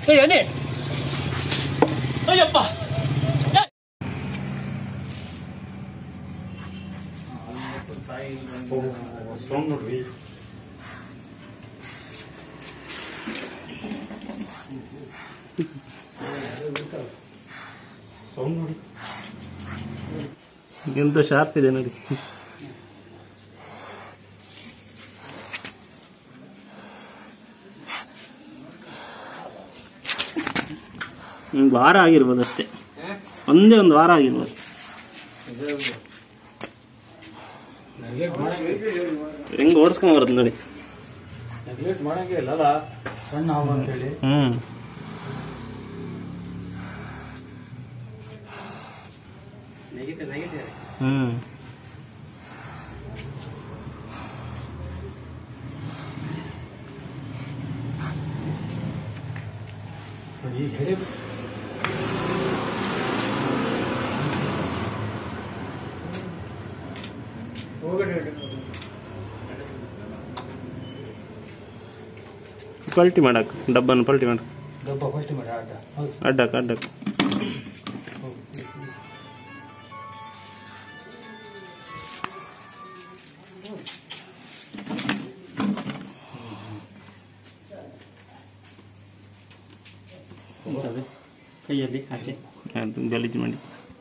ಏ ಎಣ್ಣೆ ಅಯ್ಯಪ್ಪ ಏ! ಸೌಂಡ್ ನೋಡ್ರಿ ಸೌಂಡ್ ನೋಡಿ ಎಂತ ಶಾರ್ಪ್ ಇದೆ ನೋಡಿ ಒಂದು ವಾರ ಆಗಿರ್ಬೋದು ಅಷ್ಟೇ ಒಂದೇ ಒಂದು ವಾರ ಆಗಿರ್ಬೋದು ಹೆಂಗ್ ಓಡಿಸ್ಕೊಂಡ್ ಬರೋದು ನೋಡಿ ನೆಗ್ಲೆಕ್ಟ್ ಮಾಡಂಗೆ ಇಲ್ಲಲ್ಲ ಸಣ್ಣ ಹಾವು ಅಂತೇಳಿ ಹ್ಮ್ ಹ್ಮ್ ಈ ಹೆಡೆ ಪಲ್ಟಿ ಮಾಡಕ್ ಡಬ್ಬನ್ನು ಪಲ್ಟಿ ಮಾಡಕ್ ಡಬ್ಬ ಹೊಲ್ಟಿ ಮಾಡಿ ಆಟ ಹೌದು ಅಡ್ಡಕ್ ಅಡ್ಡಕ್ ಕೈಯಲ್ಲಿ ಆಚೆ ಅದು ಗಲೀಜು ಮಾಡಿ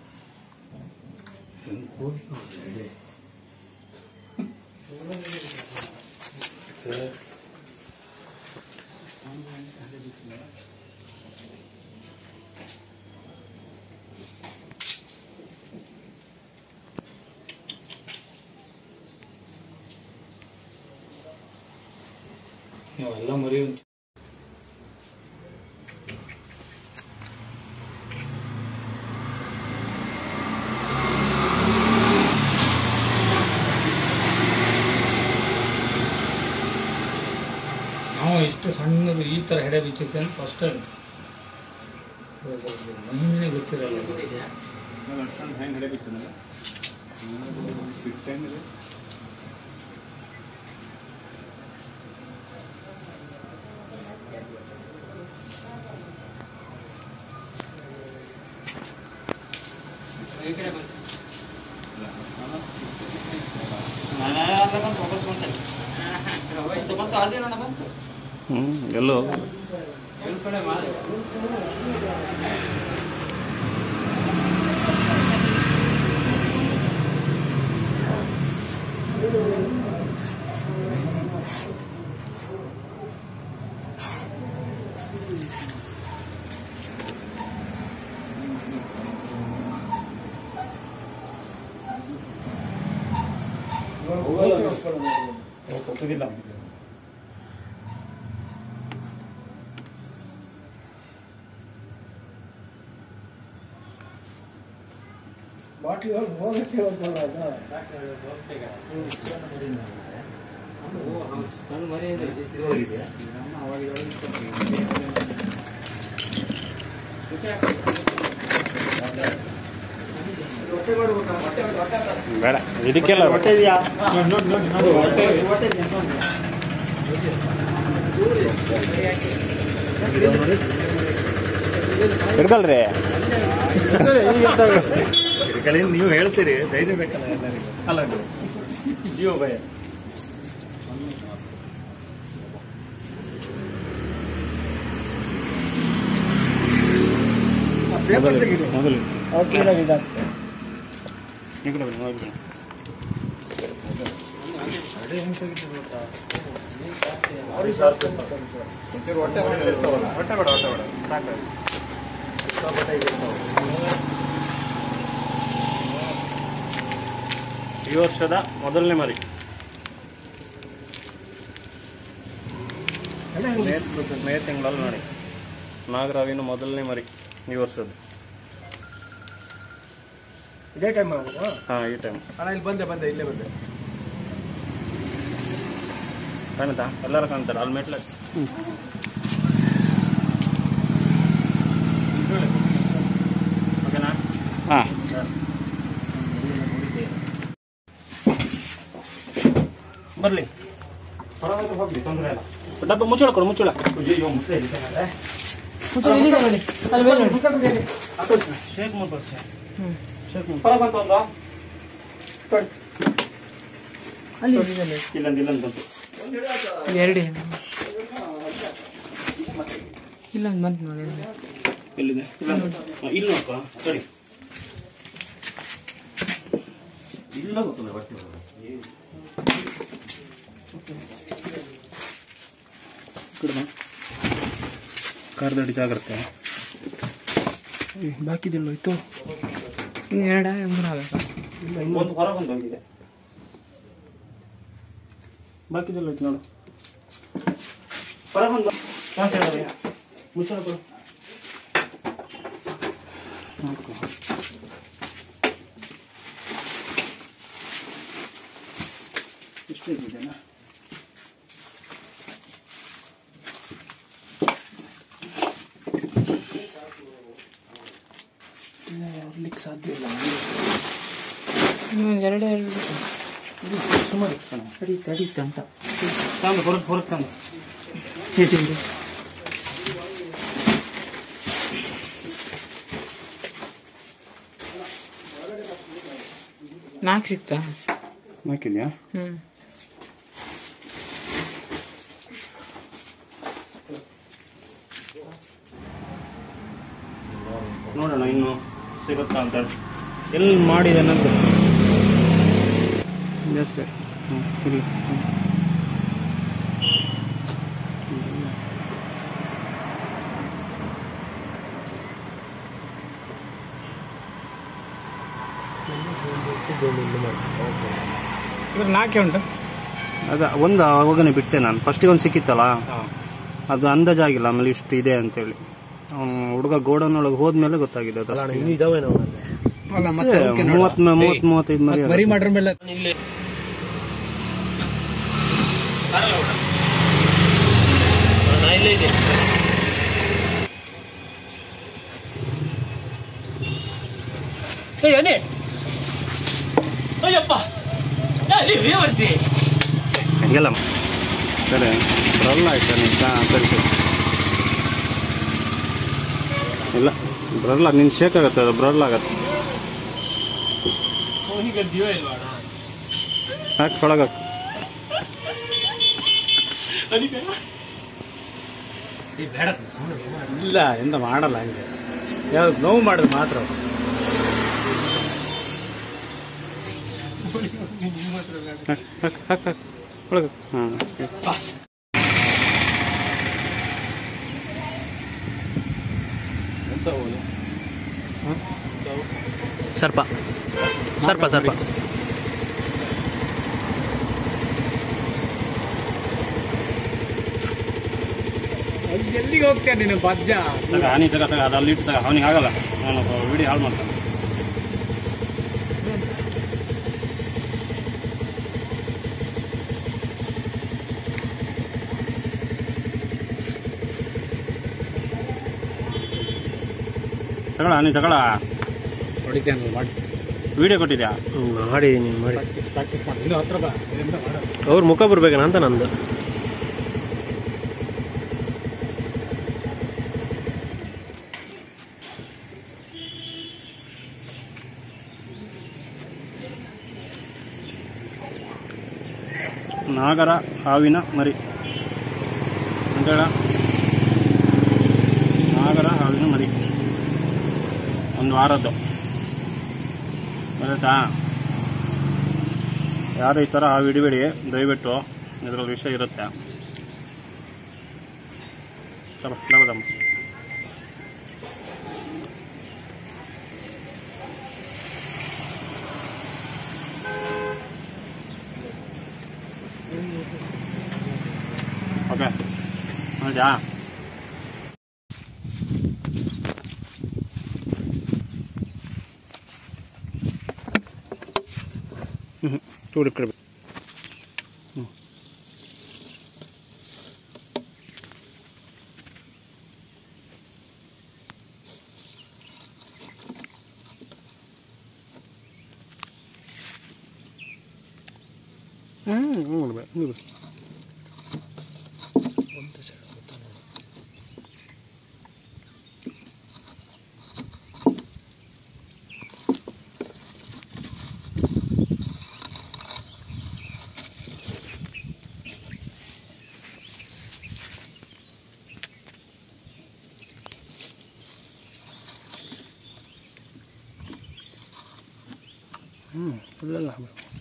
ನೀವೆಲ್ಲ ಮರಿ ಉಂಟು ನಾವು ಇಷ್ಟು ಸಣ್ಣದು ಈ ತರ ಹೆಡೆ ಬಿಚ್ಚಕ್ಕೆ ಅಂತ ಫಸ್ಟ್ ಟೈಮ್ ಮಹಿಮೆ ಗೊತ್ತಿರಲ್ಲ ಹ್ಮ್ ಎಲ್ಲೋ ಗೊತ್ತಿಲ್ಲ ಬೇಡ ಇದಕ್ಕೆಲ್ಲ ಹೊಟ್ಟೆ ಇದೆಯಾ ನೋಡಿ ನೋಡಿ ನೋಡಿ ಹೊಟ್ಟೆ ಹಿಡ್ಕೊಳ್ರಿ ಕಡೆಯಿಂದ ನೀವು ಹೇಳ್ತೀರಿ ಧೈರ್ಯ ಬೇಕಲ್ಲ ಎಲ್ಲರಿಗೂ ಅಲ್ಲ ನೀವು ಜೀವ ಭಯ ಮೊದಲು ಓಕೆ ಈ ಕಡೆ ಬನ್ನಿ, ಮೊಬೈಲ್ ಕೊಡಿ. ಹೊಟ್ಟೆ ಬೇಡ ಹೊಟ್ಟೆ ಬೇಡ ಸಾಕು ಈ ವರ್ಷದ ಮೊದಲನೇ ಮರಿ ಮೇ ಮೇ ತಿಂಗಳಲ್ಲಿ ನೋಡಿ ನಾಗರಾವಿನ ಮೊದಲನೇ ಮರಿ ಈ ವರ್ಷದ್ದು ಇದೇ ಟೈಮ್ ಆಗುದಾ ಹಾ ಈ ಟೈಮ್ ಅಣ್ಣ ಇಲ್ಲಿ ಬಂದೆ ಬಂದೆ ಇಲ್ಲೇ ಬಂದೆ ಕಾಣುತ್ತಾ ಎಲ್ಲರೂ ಕಾಣ್ತಾರೆ ಅಲ್ಲಿ ಮೆಟ್ಲ ಓಕೆನಾ ಹಾಂ ಬರ್ಲಿ ಹೊರಗೆ ಹೋಗ್ಲಿ ತೊಂದರೆ ಇಲ್ಲ ಡಬ್ಬ ಮುಚ್ಚಳ ಕೊಡು ಮುಚ್ಚಳ ಅಯ್ಯೋ ಮುತ್ತೆ ಇದ್ದಾನೆ. ಮುಚ್ಚು ಇಲ್ಲಿದೆ ನೋಡಿ ಅಲ್ಲಿ ಮೇಲೆ ನೋಡಿ ಶೇಕ್ ಮಾಡ್ಬೋದು ಹ್ಮ್. ಶೇಕ್ ಮಾಡ್ಬೋದು ಅಲ್ಲಿ ಇದೆ ನೋಡಿ. ಇಲ್ಲೊಂದು ಇಲ್ಲೊಂದು ಬಂತು ಇಲ್ಲಿ ಎರಡಿದೆ ಇಲ್ಲೊಂದು ಬಂತು ನೋಡಿ ಇಲ್ಲಿ. ಎಲ್ಲಿದೆ ಇಲ್ಲೊಂದು ಹಾ, ಇಲ್ಲಿ ನೋಡಪ್ಪ ಸರಿ ಇಲ್ಲ ಗೊತ್ತಲ್ಲ ಬರ್ತೀವಿ ಕಾರ್ದಡಿ ಜಾಗ್ರತೆ ಬಾಕಿದೆಲ್ಲ ಇತ್ತು ಇನ್ನು ಎರಡ ಮೂರು ಆಗಬೇಕಾ ಒಂದು ಹೊರ ಬಂದು ಹೋಗಿದೆ ಬಾಕಿದೆಲ್ಲ ಐತೆ ನೋಡು ಹೊರ ಬಂದು ಮುಚ್ಚಳ ಕೊಡು ನೋಡ್ಕೊ ಎಷ್ಟು ಇದೆಯಾ ಇರ್ಲಿಕ್ಕೆ ಸಾಧ್ಯ ಇಲ್ಲ ಇನ್ನು ಎರಡೇ ಎರಡು ಸುಮಾರು ಇರ್ತಾನೆ ತಡಿ ತಡಿ ಅಂತ ತಂದು ಹೊರಗೆ ಹೊರಗೆ ತಂದು ನಾಲ್ಕು ಸಿಕ್ತಾ ಹಾಕಿದ್ಯಾ ಹ್ಮ್ ನೋಡೋಣ ಇನ್ನು ಸಿಗುತ್ತಾ ಅಂತ ಎಲ್ಲಿ ಮಾಡಿದೆ ನಂದು ಜಾಸ್ತಿ ಹ್ಞೂ ಇಲ್ಲ ಹ್ಞೂ ಇದ್ರ ನಾಲ್ಕೇ ಉಂಟು ಅದ ಒಂದು ಅವಾಗನೇ ಬಿಟ್ಟೆ ನಾನು ಫಸ್ಟಿಗೆ ಒಂದು ಸಿಕ್ಕಿತ್ತಲ್ಲ ಅದು ಅಂದಾಜಾಗಿಲ್ಲ ಆಮೇಲೆ ಇಷ್ಟು ಇದೆ ಅಂತೇಳಿ ಅವ್ನು ಹುಡುಗ ಗೋಡನ್ ಒಳಗೆ ಹೋದ್ಮೇಲೆ ಗೊತ್ತಾಗಿದೆ ಅದು ಅಷ್ಟು ಇದೆ. ಇದಾವೆ ನಾವು ಅಲ್ಲ ಮತ್ತೆ ಮತ್ತೆ ಮೂವತ್ ಮೂವತ್ ಮೂವತ್ತೈದು ಮರಿ ಮರಿ ಮಾಡ್ರ ಮೇಲೆ ಇಲ್ಲೇ ಇದೆ ಏ ಅನೇ ಅಯ್ಯಪ್ಪ ಅಲ್ಲಿ ವಿವರಿಸಿ ಹಂಗೆಲ್ಲ ಸರಿ ಬರಲ್ಲ ಆಯ್ತಾ ನೀನು ಸರಿ ಸರಿ ಇಲ್ಲ ಬರಲ್ಲ ನಿನ್ ಶೇಕ್ ಆಗತ್ತೆ ಅದು ಬರಲ್ಲ ಆಗತ್ತೆ ಅವನಿಗೆ ಜೀವ ಇಲ್ವಾ ಹಾಕಿ ಒಳಗೆ ಬೇಡ ಇಲ್ಲ ಎಂತ ಮಾಡಲ್ಲ ಹಂಗೆ ಯಾವ್ದು ನೋವು ಮಾಡಿದ್ರೆ ಮಾತ್ರ ಹಾಕ್ ಹಾಕ್ ಹಾಕ್ ಹಾಕ್ ಒಳಗೆ ಹಾಂ ಸರ್ಪ ಸರ್ಪ ಸರ್ಪ ಎಲ್ಲಿಗೆ ಹೋಗ್ತೇನೆ ನೀನು ಬಜ್ಜ ತಗ ಹನಿ ತಗ ತಗ ಅದು ಅಲ್ಲಿ ಇಟ್ಟು ತಗ ಅವನಿಗೆ ಆಗಲ್ಲ ನಾನು ವಿಡಿಯೋ ಹಾಳು ಮಾಡ್ತಾನೆ ತಗೊಳ ನೀ ತಗೊಳ ಹೊಡಿತೇನೆ ಮಾಡಿ ವಿಡಿಯೋ ಕೊಟ್ಟಿದ್ಯಾ ಮಾಡಿ ನೀನು ಮಾಡಿ ಪ್ರಾಕ್ಟೀಸ್ ಮಾಡಿ ಇನ್ನು ಹತ್ರ ಬಾ ಇದರಿಂದ ಮಾಡು. ಅವ್ರ ಮುಖ ಬರ್ಬೇಕನ ಅಂತ ನಂದು ನಾಗರ ಹಾವಿನ ಮರಿ ಅಂತೇಳ ನಾಗರ ಹಾವಿನ ಮರಿ ಒಂದು ವಾರದ್ದು ಗೊತ್ತಾಯ್ತಾ ಯಾರು ಈ ಥರ ಹಾವು ಹಿಡಿಬೇಡಿ ದಯವಿಟ್ಟು ಇದರಲ್ಲಿ ವಿಷಯ ಇರುತ್ತೆ ಚಲೋ ಡಬದಮ್ಮ ಓಕೆ ಹೌದಾ ಹ್ಞೂ ಚೂಡು ಕಡಿಮೆ ಹ್ಞೂ ಹ್ಞೂ ಹ್ಞೂ ಬಿಡ್ಬೇಕು ಹ್ಞೂ ಬಿಡು ಹ್ಞೂ ಫುಲ್ಲೆಲ್ಲ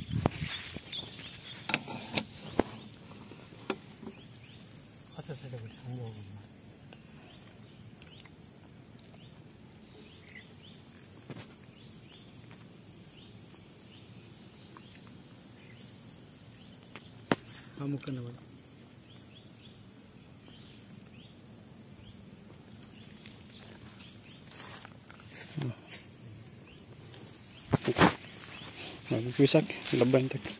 ಆ ಮುಖನ ಬೇಡ ಬಿಸಾಕಿ ಡಬ್ಬ ಅಂತಕ್ಕೆ